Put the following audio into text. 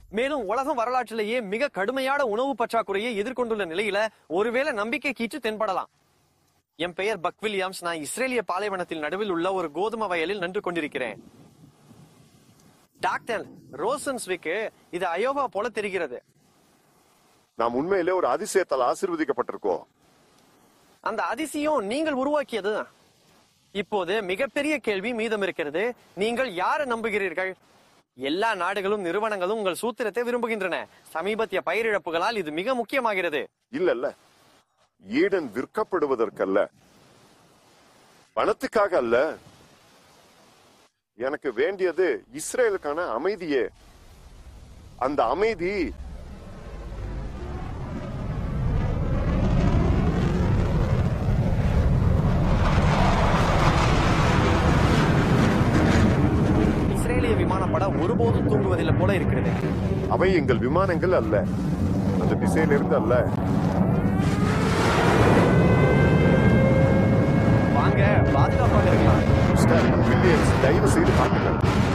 மேலும் உலக வரலாற்றிலேயே மிக கடுமையான உணவு பற்றாக்குறையை எதிர்கொண்டுள்ள நிலையில ஒருவேளை நம்பிக்கை கீற்று தென்படலாம் என் பெயர் பக் வில்லியம்ஸ் நான் இஸ்ரேலிய பாலைவனத்தில் நடுவில் உள்ள ஒரு கோதுமை வயலில் நின்று கொண்டிருக்கிறேன் டாக்டர் ரோசன்ஸ்விக்கு இது அயோவா போல தெரிகிறது நாம் உண்மையிலே ஒரு அதிசயத்தால் ஆசீர்வதிக்கப்பட்டிருக்கோம் அந்த அதிசயம் நீங்கள் உருவாக்கியது இப்போது மிகப்பெரிய கேள்வி மீதம் இருக்கிறது நீங்கள் யாரை நம்புகிறீர்கள் எல்லா நாடுகளும் நிறுவனங்களும் உங்கள் சூத்திரத்தை விரும்புகின்றன சமீபத்திய பயிரிழப்புகளால் இது மிக முக்கியமாகிறது இல்ல இல்ல ஈடன் விற்கப்படுவதற்கல்ல பணத்துக்காக அல்ல எனக்கு வேண்டியது இஸ்ரேலுக்கான அமைதியே அந்த அமைதி இஸ்ரேலிய விமானப்பட ஒருபோதும் தூங்குவதில்லை போல இருக்கிறது அவை எங்கள் விமானங்கள் அல்ல அந்த திசையிலிருந்து அல்ல வாங்க பாதுகாப்பாக இருக்கலாம் மிஸ்டர் வில்லியம்ஸ் தயவு செய்து காட்டுங்கள்